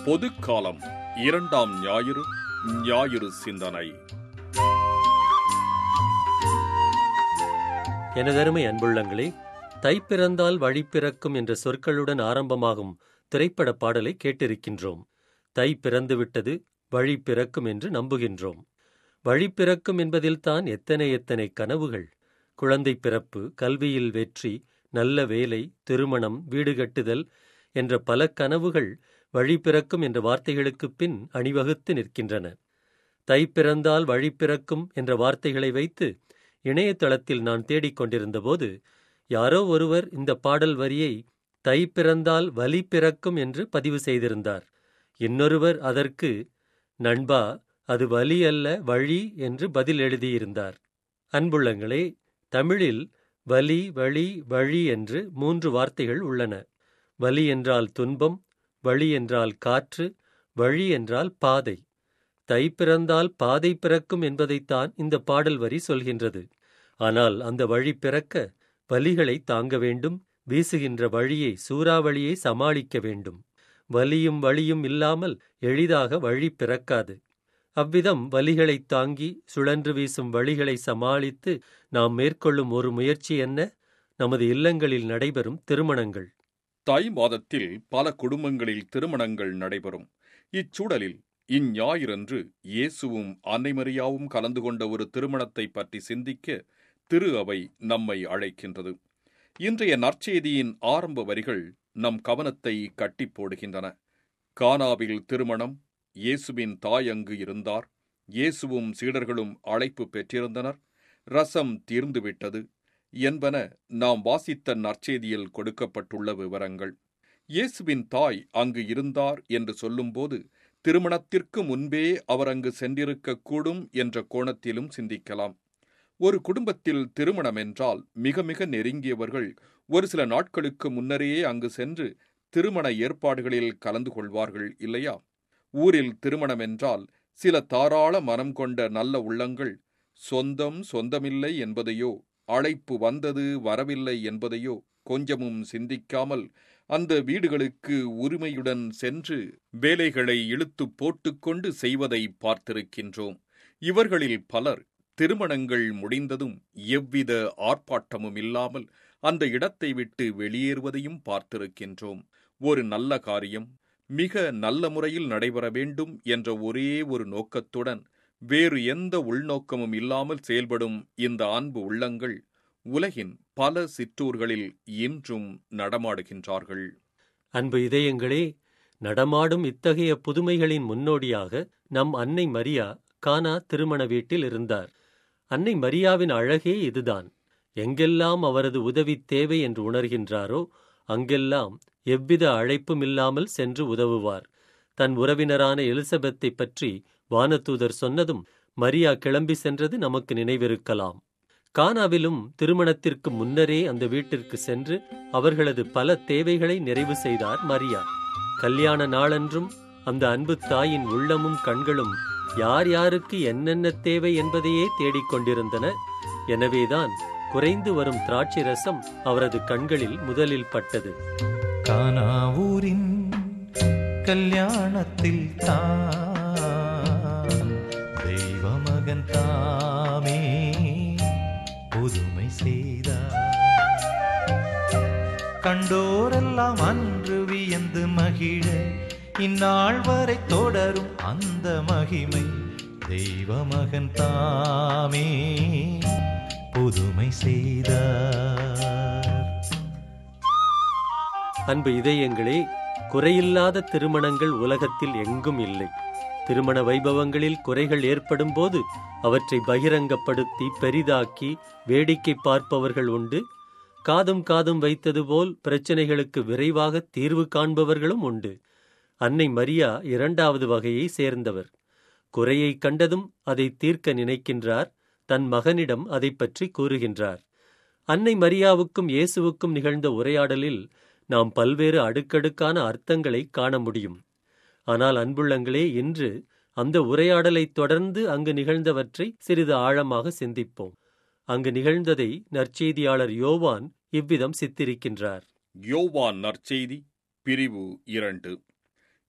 பொதுக்காலம் இரண்டாம் ஞாயிறு ஞாயிறு சிந்தனை எனதருமை அன்புள்ளங்களே தை பிறந்தால் வழி பிறக்கும் என்ற சொற்களுடன் ஆரம்பமாகும் திரைப்பட பாடலை கேட்டிருக்கின்றோம் தை பிறந்துவிட்டது வழி பிறக்கும் என்று நம்புகின்றோம் வழி பிறக்கும் என்பதில்தான் எத்தனை எத்தனை கனவுகள் குழந்தை பிறப்பு கல்வியில் வெற்றி நல்ல வேலை திருமணம் வீடு கட்டுதல் என்ற பல கனவுகள் வழி பிறக்கும் என்ற வார்த்தைகளுக்குப் பின் அணிவகுத்து நிற்கின்றன தை பிறந்தால் வழி பிறக்கும் என்ற வார்த்தைகளை வைத்து இணையதளத்தில் நான் தேடிக் கொண்டிருந்தபோது யாரோ ஒருவர் இந்த பாடல் வரியை தை பிறந்தால் வலி பிறக்கும் என்று பதிவு செய்திருந்தார் இன்னொருவர் அதற்கு நண்பா அது வலி அல்ல வழி என்று பதில் எழுதியிருந்தார் அன்புள்ளங்களே தமிழில் வலி வழி வழி என்று மூன்று வார்த்தைகள் உள்ளன வலி என்றால் துன்பம் வழி என்றால் காற்று வழி என்றால் பாதை தை பிறந்தால் பாதை பிறக்கும் என்பதைத்தான் இந்த பாடல் வரி சொல்கின்றது ஆனால் அந்த வழி பிறக்க வலிகளை தாங்க வேண்டும் வீசுகின்ற வழியை சூறாவளியை சமாளிக்க வேண்டும் வலியும் வழியும் இல்லாமல் எளிதாக வழி பிறக்காது அவ்விதம் வலிகளைத் தாங்கி சுழன்று வீசும் வழிகளை சமாளித்து நாம் மேற்கொள்ளும் ஒரு முயற்சி என்ன நமது இல்லங்களில் நடைபெறும் திருமணங்கள் தை மாதத்தில் பல குடும்பங்களில் திருமணங்கள் நடைபெறும் இச்சூழலில் இஞ்ஞாயிறன்று இயேசுவும் அன்னை மரியாவும் கலந்து கொண்ட ஒரு திருமணத்தை பற்றி சிந்திக்க திரு அவை நம்மை அழைக்கின்றது இன்றைய நற்செய்தியின் ஆரம்ப வரிகள் நம் கவனத்தை கட்டி போடுகின்றன கானாவில் திருமணம் இயேசுவின் தாய் அங்கு இருந்தார் இயேசுவும் சீடர்களும் அழைப்பு பெற்றிருந்தனர் ரசம் தீர்ந்துவிட்டது என்பன நாம் வாசித்த நற்செய்தியில் கொடுக்கப்பட்டுள்ள விவரங்கள் இயேசுவின் தாய் அங்கு இருந்தார் என்று சொல்லும்போது திருமணத்திற்கு முன்பே அவர் அங்கு சென்றிருக்கக்கூடும் என்ற கோணத்திலும் சிந்திக்கலாம் ஒரு குடும்பத்தில் திருமணம் என்றால் மிக மிக நெருங்கியவர்கள் ஒரு சில நாட்களுக்கு முன்னரே அங்கு சென்று திருமண ஏற்பாடுகளில் கலந்து கொள்வார்கள் இல்லையா ஊரில் திருமணம் என்றால் சில தாராள மனம் கொண்ட நல்ல உள்ளங்கள் சொந்தம் சொந்தமில்லை என்பதையோ அழைப்பு வந்தது வரவில்லை என்பதையோ கொஞ்சமும் சிந்திக்காமல் அந்த வீடுகளுக்கு உரிமையுடன் சென்று வேலைகளை இழுத்து போட்டுக்கொண்டு செய்வதை பார்த்திருக்கின்றோம் இவர்களில் பலர் திருமணங்கள் முடிந்ததும் எவ்வித ஆர்ப்பாட்டமும் இல்லாமல் அந்த இடத்தை விட்டு வெளியேறுவதையும் பார்த்திருக்கின்றோம் ஒரு நல்ல காரியம் மிக நல்ல முறையில் நடைபெற வேண்டும் என்ற ஒரே ஒரு நோக்கத்துடன் வேறு எந்த உள்நோக்கமும் இல்லாமல் செயல்படும் இந்த அன்பு உள்ளங்கள் உலகின் பல சிற்றூர்களில் இன்றும் நடமாடுகின்றார்கள் அன்பு இதயங்களே நடமாடும் இத்தகைய புதுமைகளின் முன்னோடியாக நம் அன்னை மரியா கானா திருமண வீட்டில் இருந்தார் அன்னை மரியாவின் அழகே இதுதான் எங்கெல்லாம் அவரது உதவி தேவை என்று உணர்கின்றாரோ அங்கெல்லாம் எவ்வித அழைப்பும் இல்லாமல் சென்று உதவுவார் தன் உறவினரான எலிசபெத்தை பற்றி வானதூதர் சொன்னதும் மரியா கிளம்பி சென்றது நமக்கு நினைவிருக்கலாம் கானாவிலும் திருமணத்திற்கு முன்னரே அந்த வீட்டிற்கு சென்று அவர்களது பல தேவைகளை நிறைவு செய்தார் மரியா கல்யாண நாளன்றும் அந்த அன்பு தாயின் உள்ளமும் கண்களும் யார் யாருக்கு என்னென்ன தேவை என்பதையே தேடிக்கொண்டிருந்தன எனவேதான் குறைந்து வரும் திராட்சை ரசம் அவரது கண்களில் முதலில் பட்டது கானாவூரின் கல்யாணத்தில் தான் தெய்வமகன் தாமே புதுமை செய்தார் கண்டோரெல்லாம் அன்று வியந்து மகிழ இந்நாள் வரை தொடரும் அந்த மகிமை தெய்வமகன் தாமே புதுமை செய்தார் அன்பு இதயங்களே குறையில்லாத திருமணங்கள் உலகத்தில் எங்கும் இல்லை திருமண வைபவங்களில் குறைகள் ஏற்படும் போது அவற்றை பகிரங்கப்படுத்தி பெரிதாக்கி வேடிக்கை பார்ப்பவர்கள் உண்டு காதும் காதும் வைத்தது போல் பிரச்சனைகளுக்கு விரைவாக தீர்வு காண்பவர்களும் உண்டு அன்னை மரியா இரண்டாவது வகையை சேர்ந்தவர் குறையை கண்டதும் அதை தீர்க்க நினைக்கின்றார் தன் மகனிடம் அதை பற்றி கூறுகின்றார் அன்னை மரியாவுக்கும் இயேசுவுக்கும் நிகழ்ந்த உரையாடலில் நாம் பல்வேறு அடுக்கடுக்கான அர்த்தங்களை காண முடியும் ஆனால் அன்புள்ளங்களே இன்று அந்த உரையாடலைத் தொடர்ந்து அங்கு நிகழ்ந்தவற்றை சிறிது ஆழமாக சிந்திப்போம் அங்கு நிகழ்ந்ததை நற்செய்தியாளர் யோவான் இவ்விதம் சித்திரிக்கின்றார் யோவான் நற்செய்தி பிரிவு இரண்டு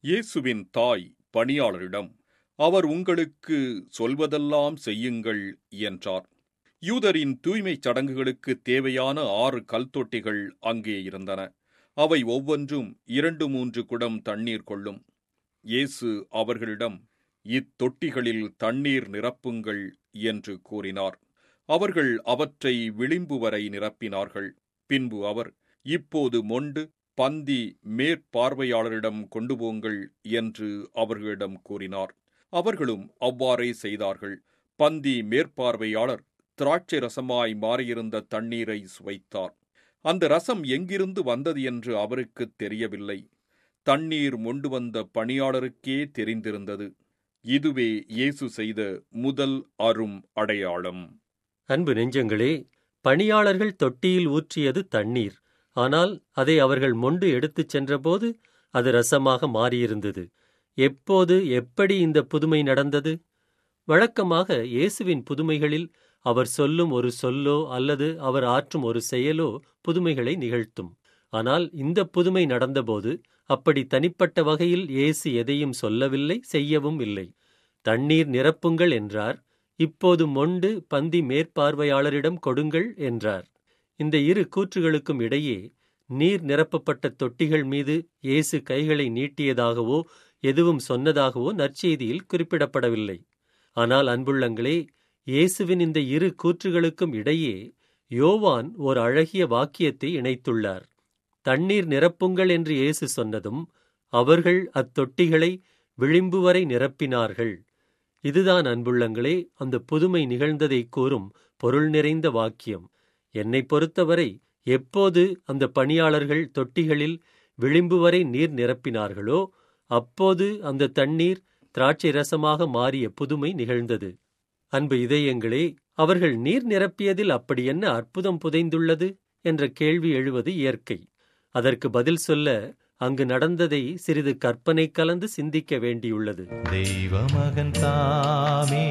இயேசுவின் தாய் பணியாளரிடம் அவர் உங்களுக்கு சொல்வதெல்லாம் செய்யுங்கள் என்றார் யூதரின் தூய்மைச் சடங்குகளுக்கு தேவையான ஆறு கல் தொட்டிகள் அங்கே இருந்தன அவை ஒவ்வொன்றும் இரண்டு மூன்று குடம் தண்ணீர் கொள்ளும் இயேசு அவர்களிடம் இத்தொட்டிகளில் தண்ணீர் நிரப்புங்கள் என்று கூறினார் அவர்கள் அவற்றை விளிம்பு வரை நிரப்பினார்கள் பின்பு அவர் இப்போது மொண்டு பந்தி மேற்பார்வையாளரிடம் கொண்டு போங்கள் என்று அவர்களிடம் கூறினார் அவர்களும் அவ்வாறே செய்தார்கள் பந்தி மேற்பார்வையாளர் திராட்சை ரசமாய் மாறியிருந்த தண்ணீரை சுவைத்தார் அந்த ரசம் எங்கிருந்து வந்தது என்று அவருக்கு தெரியவில்லை தண்ணீர் மொண்டு வந்த பணியாளருக்கே தெரிந்திருந்தது இதுவே இயேசு செய்த முதல் அரும் அடையாளம் அன்பு நெஞ்சங்களே பணியாளர்கள் தொட்டியில் ஊற்றியது தண்ணீர் ஆனால் அதை அவர்கள் மொண்டு எடுத்துச் சென்றபோது அது ரசமாக மாறியிருந்தது எப்போது எப்படி இந்த புதுமை நடந்தது வழக்கமாக இயேசுவின் புதுமைகளில் அவர் சொல்லும் ஒரு சொல்லோ அல்லது அவர் ஆற்றும் ஒரு செயலோ புதுமைகளை நிகழ்த்தும் ஆனால் இந்த புதுமை நடந்தபோது அப்படி தனிப்பட்ட வகையில் இயேசு எதையும் சொல்லவில்லை செய்யவும் இல்லை தண்ணீர் நிரப்புங்கள் என்றார் இப்போது மொண்டு பந்தி மேற்பார்வையாளரிடம் கொடுங்கள் என்றார் இந்த இரு கூற்றுகளுக்கும் இடையே நீர் நிரப்பப்பட்ட தொட்டிகள் மீது இயேசு கைகளை நீட்டியதாகவோ எதுவும் சொன்னதாகவோ நற்செய்தியில் குறிப்பிடப்படவில்லை ஆனால் அன்புள்ளங்களே இயேசுவின் இந்த இரு கூற்றுகளுக்கும் இடையே யோவான் ஓர் அழகிய வாக்கியத்தை இணைத்துள்ளார் தண்ணீர் நிரப்புங்கள் என்று இயேசு சொன்னதும் அவர்கள் அத்தொட்டிகளை விளிம்பு வரை நிரப்பினார்கள் இதுதான் அன்புள்ளங்களே அந்த புதுமை நிகழ்ந்ததை கூறும் பொருள் நிறைந்த வாக்கியம் என்னை பொறுத்தவரை எப்போது அந்த பணியாளர்கள் தொட்டிகளில் விளிம்பு வரை நீர் நிரப்பினார்களோ அப்போது அந்த தண்ணீர் திராட்சை ரசமாக மாறிய புதுமை நிகழ்ந்தது அன்பு இதயங்களே அவர்கள் நீர் நிரப்பியதில் அப்படி என்ன அற்புதம் புதைந்துள்ளது என்ற கேள்வி எழுவது இயற்கை அதற்கு பதில் சொல்ல அங்கு நடந்ததை சிறிது கற்பனை கலந்து சிந்திக்க வேண்டியுள்ளது தெய்வ மகன் தாமே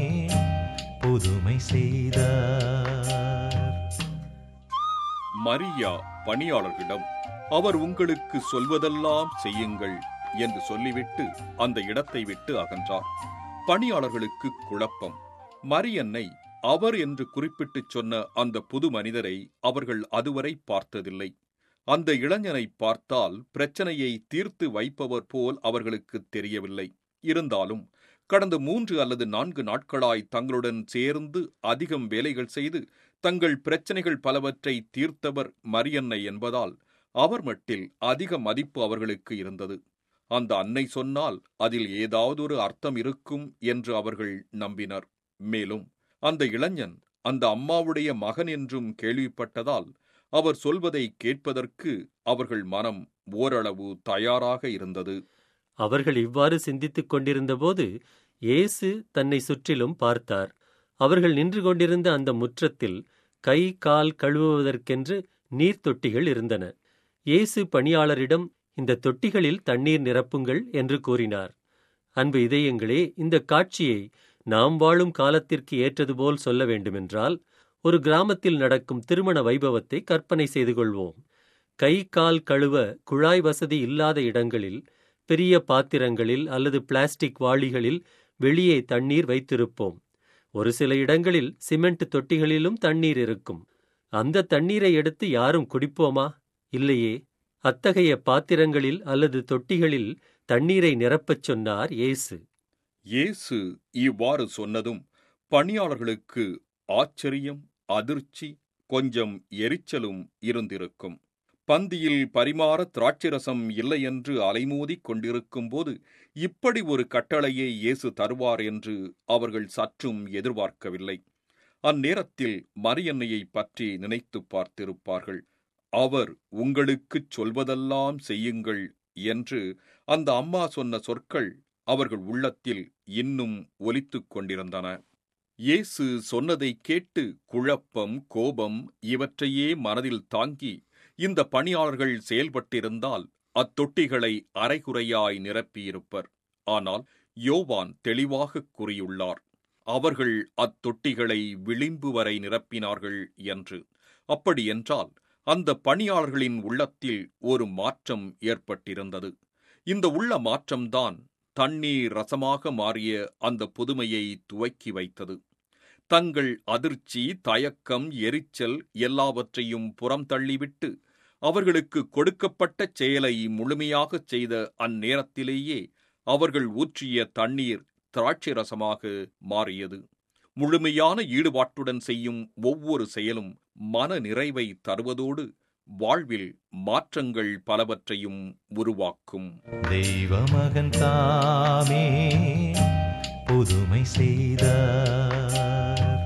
புதுமை செய்தார் மரியா பணியாளர்களிடம் அவர் உங்களுக்கு சொல்வதெல்லாம் செய்யுங்கள் என்று சொல்லிவிட்டு அந்த இடத்தை விட்டு அகன்றார் பணியாளர்களுக்கு குழப்பம் மரியன்னை அவர் என்று குறிப்பிட்டுச் சொன்ன அந்த புது மனிதரை அவர்கள் அதுவரை பார்த்ததில்லை அந்த இளைஞனை பார்த்தால் பிரச்சனையை தீர்த்து வைப்பவர் போல் அவர்களுக்கு தெரியவில்லை இருந்தாலும் கடந்த மூன்று அல்லது நான்கு நாட்களாய் தங்களுடன் சேர்ந்து அதிகம் வேலைகள் செய்து தங்கள் பிரச்சனைகள் பலவற்றை தீர்த்தவர் மரியன்னை என்பதால் அவர் மட்டில் அதிக மதிப்பு அவர்களுக்கு இருந்தது அந்த அன்னை சொன்னால் அதில் ஏதாவது ஒரு அர்த்தம் இருக்கும் என்று அவர்கள் நம்பினர் மேலும் அந்த இளைஞன் அந்த அம்மாவுடைய மகன் என்றும் கேள்விப்பட்டதால் அவர் சொல்வதை கேட்பதற்கு அவர்கள் மனம் ஓரளவு தயாராக இருந்தது அவர்கள் இவ்வாறு சிந்தித்துக் கொண்டிருந்தபோது இயேசு தன்னை சுற்றிலும் பார்த்தார் அவர்கள் நின்று கொண்டிருந்த அந்த முற்றத்தில் கை கால் கழுவுவதற்கென்று நீர் தொட்டிகள் இருந்தன இயேசு பணியாளரிடம் இந்த தொட்டிகளில் தண்ணீர் நிரப்புங்கள் என்று கூறினார் அன்பு இதயங்களே இந்த காட்சியை நாம் வாழும் காலத்திற்கு ஏற்றது போல் சொல்ல வேண்டுமென்றால் ஒரு கிராமத்தில் நடக்கும் திருமண வைபவத்தை கற்பனை செய்து கொள்வோம் கை கால் கழுவ குழாய் வசதி இல்லாத இடங்களில் பெரிய பாத்திரங்களில் அல்லது பிளாஸ்டிக் வாளிகளில் வெளியே தண்ணீர் வைத்திருப்போம் ஒரு சில இடங்களில் சிமெண்ட் தொட்டிகளிலும் தண்ணீர் இருக்கும் அந்த தண்ணீரை எடுத்து யாரும் குடிப்போமா இல்லையே அத்தகைய பாத்திரங்களில் அல்லது தொட்டிகளில் தண்ணீரை நிரப்பச் சொன்னார் இயேசு இயேசு இவ்வாறு சொன்னதும் பணியாளர்களுக்கு ஆச்சரியம் அதிர்ச்சி கொஞ்சம் எரிச்சலும் இருந்திருக்கும் பந்தியில் பரிமாற திராட்சரசம் இல்லை என்று அலைமோதிக் கொண்டிருக்கும் போது இப்படி ஒரு கட்டளையை இயேசு தருவார் என்று அவர்கள் சற்றும் எதிர்பார்க்கவில்லை அந்நேரத்தில் மரியன்னையை பற்றி நினைத்துப் பார்த்திருப்பார்கள் அவர் உங்களுக்குச் சொல்வதெல்லாம் செய்யுங்கள் என்று அந்த அம்மா சொன்ன சொற்கள் அவர்கள் உள்ளத்தில் இன்னும் ஒலித்துக் கொண்டிருந்தன இயேசு சொன்னதை கேட்டு குழப்பம் கோபம் இவற்றையே மனதில் தாங்கி இந்த பணியாளர்கள் செயல்பட்டிருந்தால் அத்தொட்டிகளை அரைகுறையாய் நிரப்பியிருப்பர் ஆனால் யோவான் தெளிவாகக் கூறியுள்ளார் அவர்கள் அத்தொட்டிகளை விளிம்பு வரை நிரப்பினார்கள் என்று அப்படியென்றால் அந்த பணியாளர்களின் உள்ளத்தில் ஒரு மாற்றம் ஏற்பட்டிருந்தது இந்த உள்ள மாற்றம்தான் தண்ணீர் ரசமாக மாறிய அந்த புதுமையை துவக்கி வைத்தது தங்கள் அதிர்ச்சி தயக்கம் எரிச்சல் எல்லாவற்றையும் புறம் தள்ளிவிட்டு அவர்களுக்கு கொடுக்கப்பட்ட செயலை முழுமையாகச் செய்த அந்நேரத்திலேயே அவர்கள் ஊற்றிய தண்ணீர் திராட்சை ரசமாக மாறியது முழுமையான ஈடுபாட்டுடன் செய்யும் ஒவ்வொரு செயலும் மன நிறைவை தருவதோடு வாழ்வில் மாற்றங்கள் பலவற்றையும் உருவாக்கும் தெய்வமகன் தாமே புதுமை செய்தார்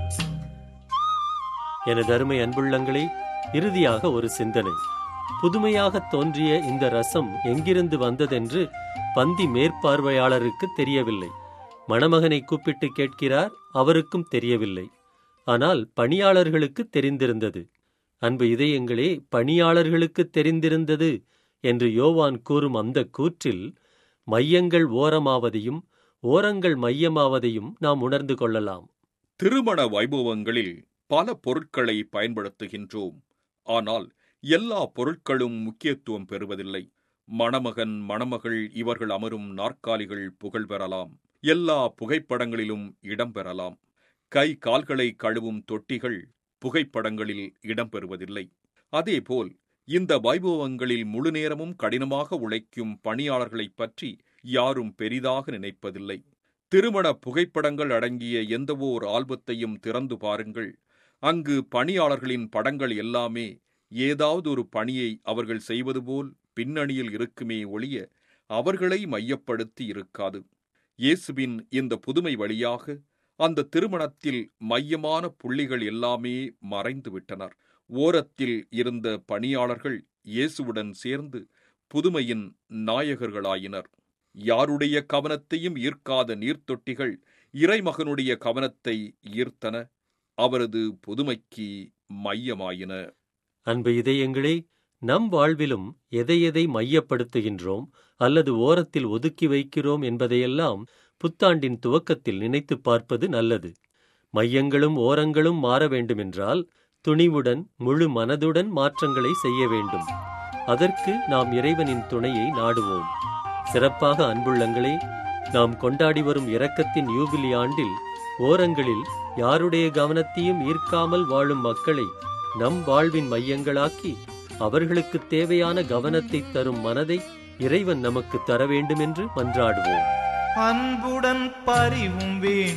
எனது அருமை அன்புள்ளங்களே இறுதியாக ஒரு சிந்தனை புதுமையாக தோன்றிய இந்த ரசம் எங்கிருந்து வந்ததென்று பந்தி மேற்பார்வையாளருக்கு தெரியவில்லை மணமகனை கூப்பிட்டு கேட்கிறார் அவருக்கும் தெரியவில்லை ஆனால் பணியாளர்களுக்கு தெரிந்திருந்தது அன்பு இதயங்களே பணியாளர்களுக்கு தெரிந்திருந்தது என்று யோவான் கூறும் அந்த கூற்றில் மையங்கள் ஓரமாவதையும் ஓரங்கள் மையமாவதையும் நாம் உணர்ந்து கொள்ளலாம் திருமண வைபவங்களில் பல பொருட்களை பயன்படுத்துகின்றோம் ஆனால் எல்லா பொருட்களும் முக்கியத்துவம் பெறுவதில்லை மணமகன் மணமகள் இவர்கள் அமரும் நாற்காலிகள் புகழ் பெறலாம் எல்லா புகைப்படங்களிலும் இடம்பெறலாம் கை கால்களை கழுவும் தொட்டிகள் புகைப்படங்களில் இடம்பெறுவதில்லை அதேபோல் இந்த வைபவங்களில் முழுநேரமும் கடினமாக உழைக்கும் பணியாளர்களைப் பற்றி யாரும் பெரிதாக நினைப்பதில்லை திருமண புகைப்படங்கள் அடங்கிய எந்தவோர் ஆல்பத்தையும் திறந்து பாருங்கள் அங்கு பணியாளர்களின் படங்கள் எல்லாமே ஏதாவது ஒரு பணியை அவர்கள் செய்வது போல் பின்னணியில் இருக்குமே ஒழிய அவர்களை மையப்படுத்தி இருக்காது இயேசுவின் இந்த புதுமை வழியாக அந்த திருமணத்தில் மையமான புள்ளிகள் எல்லாமே மறைந்து விட்டனர் ஓரத்தில் இருந்த பணியாளர்கள் இயேசுவுடன் சேர்ந்து புதுமையின் நாயகர்களாயினர் யாருடைய கவனத்தையும் ஈர்க்காத நீர்த்தொட்டிகள் இறைமகனுடைய கவனத்தை ஈர்த்தன அவரது புதுமைக்கு மையமாயின அன்பு இதயங்களே நம் வாழ்விலும் எதை எதை மையப்படுத்துகின்றோம் அல்லது ஓரத்தில் ஒதுக்கி வைக்கிறோம் என்பதையெல்லாம் புத்தாண்டின் துவக்கத்தில் நினைத்துப் பார்ப்பது நல்லது மையங்களும் ஓரங்களும் மாற வேண்டுமென்றால் துணிவுடன் முழு மனதுடன் மாற்றங்களை செய்ய வேண்டும் அதற்கு நாம் இறைவனின் துணையை நாடுவோம் சிறப்பாக அன்புள்ளங்களே நாம் கொண்டாடி வரும் இரக்கத்தின் யூபிலி ஆண்டில் ஓரங்களில் யாருடைய கவனத்தையும் ஈர்க்காமல் வாழும் மக்களை நம் வாழ்வின் மையங்களாக்கி அவர்களுக்கு தேவையான கவனத்தை தரும் மனதை இறைவன் நமக்கு தர வேண்டுமென்று மன்றாடுவோம் அன்புடன் பரிவும்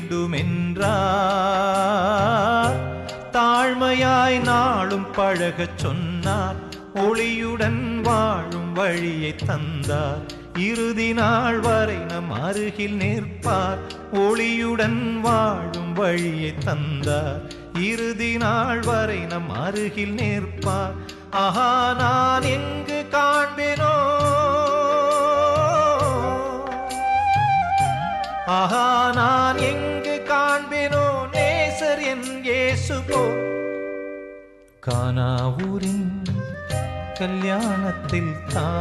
வேண்டுமென்றார் தாழ்மையாய் நாளும் பழகச் சொன்னார் ஒளியுடன் வாழும் வழியை தந்தார் இறுதி நாள் வரை நம் அருகில் நிற்பார் ஒளியுடன் வாழும் வழியை தந்தார் இறுதி நாள் வரை நம் அருகில் நிற்பார் ஆஹா நான் எங்கு காண்பேனோ ஆஹா நான் எங்கு காண்பேனோ நேசர் என் இயேசு போ கானாவூரின் கல்யாணத்தில்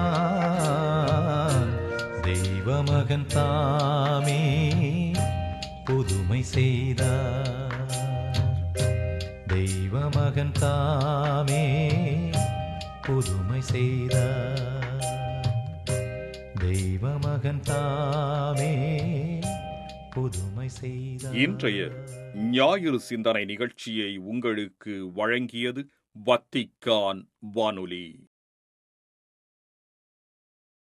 தான் தெய்வமகன் தாமே புதுமை செய்தார் தெய்வமகன் தாமே புதுமை செய்தார் தெய்வமகன் தாமே புதுமை செய்தார் இன்றைய ஞாயிறு சிந்தனை நிகழ்ச்சியை உங்களுக்கு வழங்கியது வத்திக்கான் வானொலி